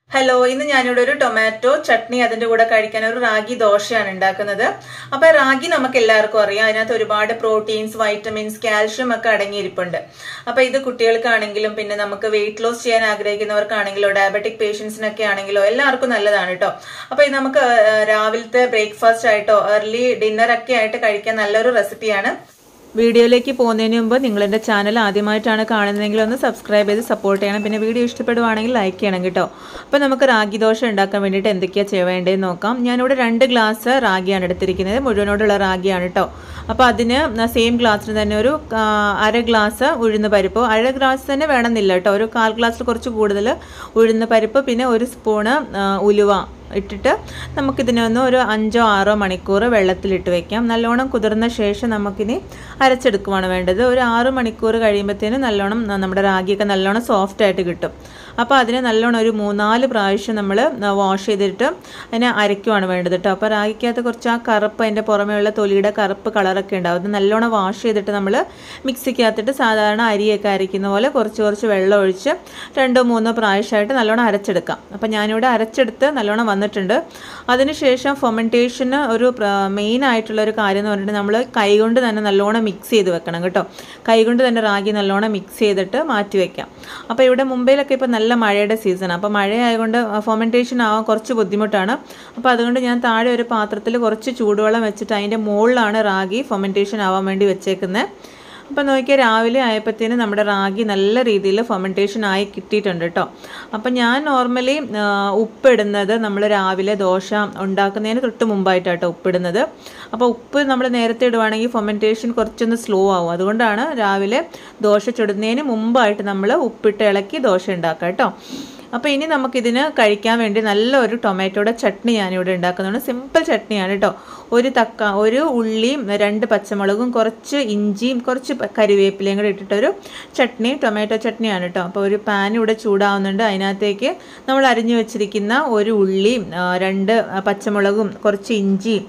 hello ഇന്ന് ഞാനിവിടെ ഒരു ടൊമാറ്റോ ചട്നി അതിന്റെ കൂടെ കഴിക്കാൻ ഒരു റാഗി ദോശയാണ് ഉണ്ടാക്കുന്നത് അപ്പൊ റാഗി നമുക്ക് എല്ലാവർക്കും അറിയാം അതിനകത്ത് ഒരുപാട് പ്രോട്ടീൻസ് വൈറ്റമിൻസ് കാൽഷ്യം ഒക്കെ അടങ്ങിയിരിപ്പുണ്ട് അപ്പൊ ഇത് കുട്ടികൾക്കാണെങ്കിലും പിന്നെ നമുക്ക് വെയിറ്റ് ലോസ് ചെയ്യാൻ ആഗ്രഹിക്കുന്നവർക്കാണെങ്കിലോ ഡയബറ്റിക് പേഷ്യൻസിനൊക്കെ ആണെങ്കിലോ എല്ലാവർക്കും നല്ലതാണ് കേട്ടോ അപ്പൊ ഇത് നമുക്ക് ആ, രാവിലത്തെ ബ്രേക്ക്ഫാസ്റ്റ് ആയിട്ടോ ഏർലി ഡിന്നർ ഒക്കെ ആയിട്ട് കഴിക്കാൻ നല്ലൊരു റെസിപ്പിയാണ് വീഡിയോയിലേക്ക് പോകുന്നതിന് മുമ്പ് നിങ്ങൾ എൻ്റെ ചാനൽ ആദ്യമായിട്ടാണ് കാണുന്നതെങ്കിൽ ഒന്ന് സബ്സ്ക്രൈബ് ചെയ്ത് സപ്പോർട്ട് ചെയ്യണം പിന്നെ വീഡിയോ ഇഷ്ടപ്പെടുവാണെങ്കിൽ ലൈക്ക് ചെയ്യണം കേട്ടോ അപ്പോൾ നമുക്ക് റാഗി ദോശ ഉണ്ടാക്കാൻ വേണ്ടിയിട്ട് എന്തൊക്കെയാണ് ചെയ്യേണ്ടതെന്ന് നോക്കാം ഞാനിവിടെ രണ്ട് ഗ്ലാസ് റാഗിയാണ് എടുത്തിരിക്കുന്നത് മുഴുവനോടുള്ള റാഗിയാണ് കേട്ടോ അപ്പോൾ അതിന് സെയിം ഗ്ലാസ്സിന് തന്നെ ഒരു ആ, അര ഗ്ലാസ് ഉഴുന്ന് പരിപ്പ് അര ഗ്ലാസ് തന്നെ വേണമെന്നില്ല കേട്ടോ ഒരു കാൽ ഗ്ലാസ്സിൽ കുറച്ച് കൂടുതൽ ഉഴുന്ന് പരിപ്പ് പിന്നെ ഒരു സ്പൂണ് ആ, ഉലുവ ഇട്ടിട്ട് നമുക്കിതിനെ ഒന്ന് ഒരു അഞ്ചോ ആറോ മണിക്കൂർ വെള്ളത്തിലിട്ട് വെക്കാം നല്ലോണം കുതിർന്ന ശേഷം നമുക്കിനി അരച്ചെടുക്കുവാണ് വേണ്ടത് ഒരു ആറ് മണിക്കൂർ കഴിയുമ്പോഴത്തേനും നല്ലോണം ന- നമ്മുടെ റാഗിയൊക്കെ നല്ലോണം സോഫ്റ്റ് ആയിട്ട് കിട്ടും അപ്പോൾ അതിനെ നല്ലോണം ഒരു മൂന്നാല് പ്രാവശ്യം നമ്മൾ വാഷ് ചെയ്തിട്ട് അതിനെ അരയ്ക്കുവാണ് വേണ്ടത് കേട്ടോ അപ്പോൾ റാഗിക്കകത്ത് കുറച്ച് ആ കറുപ്പ് അതിൻ്റെ പുറമേയുള്ള തൊലിയുടെ കറുപ്പ് കളറൊക്കെ ഉണ്ടാവും അത് നല്ലോണം വാഷ് ചെയ്തിട്ട് നമ്മൾ മിക്സിക്കകത്തിട്ട് സാധാരണ അരിയൊക്കെ അരയ്ക്കുന്ന പോലെ കുറച്ച് കുറച്ച് വെള്ളം ഒഴിച്ച് രണ്ടോ മൂന്നോ പ്രാവശ്യമായിട്ട് നല്ലോണം അരച്ചെടുക്കാം അപ്പോൾ ഞാനിവിടെ അരച്ചെടുത്ത് നല്ലോണം വന്നിട്ടുണ്ട് അതിനുശേഷം ഫൊമെൻറ്റേഷന് ഒരു മെയിൻ ആയിട്ടുള്ള ഒരു കാര്യം എന്ന് പറഞ്ഞിട്ട് നമ്മൾ കൈകൊണ്ട് തന്നെ നല്ലോണം മിക്സ് ചെയ്ത് വെക്കണം കേട്ടോ കൈകൊണ്ട് തന്നെ റാഗി നല്ലോണം മിക്സ് ചെയ്തിട്ട് മാറ്റി വെക്കാം അപ്പോൾ ഇവിടെ മുംബൈയിലൊക്കെ ഇപ്പോൾ നല്ല മഴയുടെ സീസൺ അപ്പോൾ മഴയായതുകൊണ്ട് ഫൊമെൻറ്റേഷൻ ആവാൻ കുറച്ച് ബുദ്ധിമുട്ടാണ് അപ്പോൾ അതുകൊണ്ട് ഞാൻ താഴെ ഒരു പാത്രത്തിൽ കുറച്ച് ചൂടുവെള്ളം വെച്ചിട്ട് അതിൻ്റെ മുകളിലാണ് റാഗി ഫൊമെൻറ്റേഷൻ ആവാൻ വേണ്ടി വെച്ചേക്കുന്നത് അപ്പോൾ നോക്കിയാൽ രാവിലെ ആയപ്പോഴത്തേന് നമ്മുടെ റാഗി നല്ല രീതിയിൽ ഫെർമെൻറ്റേഷൻ ആയി കിട്ടിയിട്ടുണ്ട് കേട്ടോ അപ്പോൾ ഞാൻ നോർമലി ഉപ്പിടുന്നത് നമ്മൾ രാവിലെ ദോശ ഉണ്ടാക്കുന്നതിന് തൊട്ട് മുമ്പായിട്ടാണ് കേട്ടോ ഉപ്പിടുന്നത് അപ്പോൾ ഉപ്പ് നമ്മൾ നേരത്തെ ഇടുവാണെങ്കിൽ ഫെർമെൻറ്റേഷൻ കുറച്ചൊന്ന് സ്ലോ ആവും അതുകൊണ്ടാണ് രാവിലെ ദോശ ചുടുന്നതിന് മുമ്പായിട്ട് നമ്മൾ ഉപ്പിട്ട് ഇളക്കി ദോശ ഉണ്ടാക്കുക കേട്ടോ അപ്പോൾ ഇനി നമുക്കിതിന് കഴിക്കാൻ വേണ്ടി നല്ലൊരു ടൊമാറ്റോയുടെ ചട്നി ഞാനിവിടെ ഉണ്ടാക്കുന്നുണ്ട് സിമ്പിൾ ചട്നിയാണ് കേട്ടോ ഒരു തക്ക ഒരു ഉള്ളിയും രണ്ട് പച്ചമുളകും കുറച്ച് ഇഞ്ചിയും കുറച്ച് പ- കരിവേപ്പിലയും കൂടെ ഇട്ടിട്ടൊരു ചട്നി ടൊമാറ്റോ ചട്നിയാണ് കേട്ടോ അപ്പോൾ ഒരു പാൻ ഇവിടെ ചൂടാവുന്നുണ്ട് അതിനകത്തേക്ക് നമ്മൾ അരിഞ്ഞു വെച്ചിരിക്കുന്ന ഒരു ഉള്ളിയും ആ, രണ്ട് പച്ചമുളകും കുറച്ച് ഇഞ്ചിയും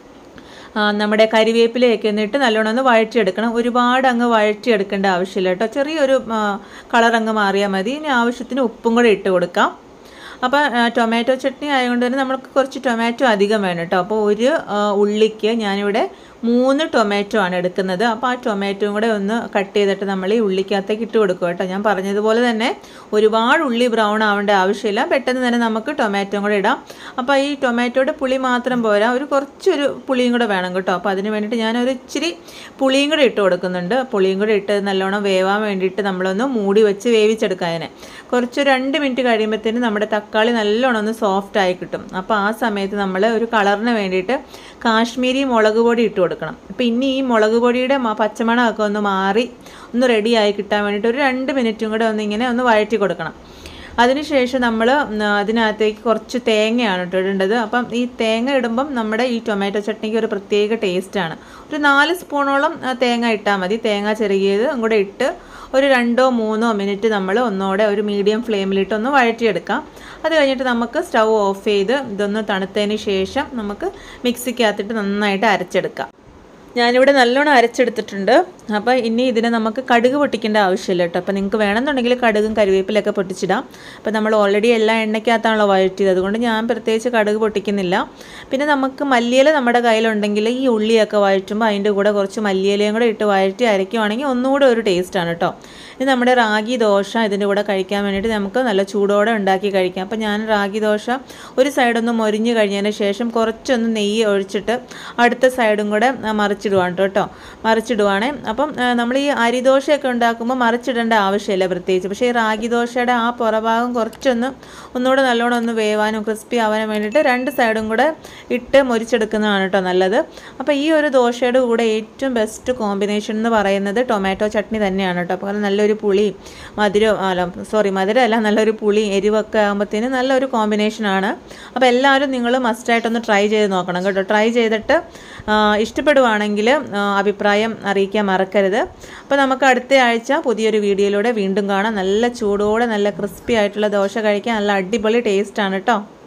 ആ, നമ്മുടെ കരിവേപ്പിലയൊക്കെ എന്നിട്ട് നല്ലോണം ഒന്ന് വഴറ്റിയെടുക്കണം ഒരുപാട് അങ്ങ് വഴറ്റിയെടുക്കേണ്ട ആവശ്യമില്ല കേട്ടോ ചെറിയൊരു കളർ അങ്ങ് മാറിയാൽ മതി ഇനി ആവശ്യത്തിന് ഉപ്പും കൂടെ ഇട്ട് കൊടുക്കാം അപ്പോൾ ടൊമാറ്റോ ചട്നി ആയതുകൊണ്ട് തന്നെ നമുക്ക് കുറച്ച് ടൊമാറ്റോ അധികം വേണം കേട്ടോ അപ്പോൾ ഒരു ആ, ഉള്ളിക്ക് ഞാനിവിടെ മൂന്ന് ടൊമാറ്റോ ആണ് എടുക്കുന്നത് അപ്പോൾ ആ ടൊമാറ്റോയും കൂടെ ഒന്ന് കട്ട് ചെയ്തിട്ട് നമ്മൾ ഈ ഉള്ളിക്കകത്തേക്ക് ഇട്ട് കൊടുക്കുക കേട്ടോ ഞാൻ പറഞ്ഞതുപോലെ തന്നെ ഒരുപാട് ഉള്ളി ബ്രൗൺ ആവേണ്ട ആവശ്യമില്ല പെട്ടെന്ന് തന്നെ നമുക്ക് ടൊമാറ്റോയും കൂടെ ഇടാം അപ്പോൾ ഈ ടൊമാറ്റോയുടെ പുളി മാത്രം പോരാ ഒരു കുറച്ചൊരു പുളിയും കൂടെ വേണം കേട്ടോ അപ്പോൾ അതിന് വേണ്ടിയിട്ട് ഞാൻ ഒരു ഇച്ചിരി പുളിയും കൂടെ ഇട്ട് കൊടുക്കുന്നുണ്ട് പുളിയും കൂടെ ഇട്ട് നല്ലോണം വേവാൻ വേണ്ടിയിട്ട് നമ്മളൊന്ന് മൂടി വെച്ച് വേവിച്ചെടുക്കാം അതിനെ കുറച്ച് രണ്ട് മിനിറ്റ് കഴിയുമ്പോഴത്തേനും നമ്മുടെ തക്കാളി നല്ലോണം ഒന്ന് സോഫ്റ്റ് ആയി കിട്ടും അപ്പോൾ ആ സമയത്ത് നമ്മൾ ഒരു കളറിന് വേണ്ടിയിട്ട് കാശ്മീരി മുളക് പൊടി ഇട്ട് കൊടുക്കണം അപ്പോൾ ഇനി ഈ മുളക് പൊടിയുടെ മ- പച്ചമണമൊക്കെ ഒന്ന് മാറി ഒന്ന് റെഡിയായി കിട്ടാൻ വേണ്ടിയിട്ട് ഒരു രണ്ട് മിനിറ്റും കൂടെ ഒന്ന് ഇങ്ങനെ ഒന്ന് വഴറ്റി കൊടുക്കണം അതിനുശേഷം നമ്മൾ അതിനകത്തേക്ക് കുറച്ച് തേങ്ങയാണ് കേട്ടോ ഇടേണ്ടത് അപ്പം ഈ തേങ്ങ ഇടുമ്പം നമ്മുടെ ഈ ടൊമാറ്റോ ചട്നിക്ക് ഒരു പ്രത്യേക ടേസ്റ്റാണ് ഒരു നാല് സ്പൂണോളം ആ, തേങ്ങ ഇട്ടാൽ മതി തേങ്ങ ചെറുകിയത് കൂടെ ഇട്ട് ഒരു രണ്ടോ മൂന്നോ മിനിറ്റ് നമ്മൾ ഒന്നുകൂടെ ഒരു മീഡിയം ഫ്ലെയിമിലിട്ട് ഒന്ന് വഴറ്റിയെടുക്കാം അത് കഴിഞ്ഞിട്ട് നമുക്ക് സ്റ്റൗ ഓഫ് ചെയ്ത് ഇതൊന്ന് തണുത്തതിന് ശേഷം നമുക്ക് മിക്സിക്കകത്തിട്ട് നന്നായിട്ട് അരച്ചെടുക്കാം ഞാനിവിടെ നല്ലോണം അരച്ചെടുത്തിട്ടുണ്ട് അപ്പോൾ ഇനി ഇതിനെ നമുക്ക് കടുക് പൊട്ടിക്കേണ്ട ആവശ്യമില്ല കേട്ടോ അപ്പോൾ നിങ്ങൾക്ക് വേണമെന്നുണ്ടെങ്കിൽ കടുകും കരിവേപ്പിലൊക്കെ പൊട്ടിച്ചിടാം അപ്പോൾ നമ്മൾ ഓൾറെഡി എല്ലാ എണ്ണയ്ക്കകത്താണല്ലോ വഴറ്റിയത് അതുകൊണ്ട് ഞാൻ പ്രത്യേകിച്ച് കടുക് പൊട്ടിക്കുന്നില്ല പിന്നെ നമുക്ക് മല്ലിയില നമ്മുടെ കയ്യിലുണ്ടെങ്കിൽ ഈ ഉള്ളിയൊക്കെ വഴറ്റുമ്പോൾ അതിൻ്റെ കൂടെ കുറച്ച് മല്ലിയിലയും കൂടെ ഇട്ട് വഴറ്റി അരയ്ക്കുവാണെങ്കിൽ ഒന്നുകൂടെ ഒരു ടേസ്റ്റാണ് കേട്ടോ ഇത് നമ്മുടെ റാഗി ദോശ ഇതിൻ്റെ കൂടെ കഴിക്കാൻ വേണ്ടിയിട്ട് നമുക്ക് നല്ല ചൂടോടെ ഉണ്ടാക്കി കഴിക്കാം അപ്പോൾ ഞാൻ റാഗി ദോശ ഒരു സൈഡൊന്ന് മൊരിഞ്ഞ് കഴിഞ്ഞതിന് ശേഷം കുറച്ചൊന്ന് നെയ്യ് ഒഴിച്ചിട്ട് അടുത്ത സൈഡും കൂടെ ആ, മറിച്ചിടുവാണ് കേട്ടോ മറിച്ചിടുവാണേ അപ്പം ആ, നമ്മൾ ഈ അരിദോശയൊക്കെ ഉണ്ടാക്കുമ്പോൾ മറിച്ചിടേണ്ട ആവശ്യമില്ല പ്രത്യേകിച്ച് പക്ഷേ ഈ റാഗി ദോശയുടെ ആ പുറഭാഗം കുറച്ചൊന്ന് ഒന്നുകൂടെ നല്ലോണം ഒന്ന് വേവാനും ക്രിസ്പി ആവാനും വേണ്ടിയിട്ട് രണ്ട് സൈഡും കൂടെ ഇട്ട് മൊരിച്ചെടുക്കുന്നതാണ് കേട്ടോ നല്ലത് അപ്പോൾ ഈ ഒരു ദോശയുടെ കൂടെ ഏറ്റവും ബെസ്റ്റ് കോമ്പിനേഷൻ എന്ന് പറയുന്നത് ടൊമാറ്റോ ചട്നി തന്നെയാണ് കേട്ടോ അപ്പോൾ നല്ലൊരു പുളി മധുരം അല്ല സോറി മധുരം അല്ല നല്ലൊരു പുളി എരിവൊക്കെ ആകുമ്പോഴത്തേന് നല്ലൊരു കോമ്പിനേഷനാണ് അപ്പോൾ എല്ലാവരും നിങ്ങൾ മസ്റ്റായിട്ടൊന്ന് ട്രൈ ചെയ്ത് നോക്കണം കേട്ടോ ട്രൈ ചെയ്തിട്ട് ആ, ഇഷ്ടപ്പെടുവാണെങ്കിൽ ആ, അഭിപ്രായം അറിയിക്കാൻ മറക്കരുത് അപ്പോൾ നമുക്ക് അടുത്ത ആഴ്ച പുതിയൊരു വീഡിയോയിലൂടെ വീണ്ടും കാണാം നല്ല ചൂടോടെ നല്ല ക്രിസ്പി ആയിട്ടുള്ള ദോശ കഴിക്കാൻ നല്ല അടിപൊളി ടേസ്റ്റാണ് കേട്ടോ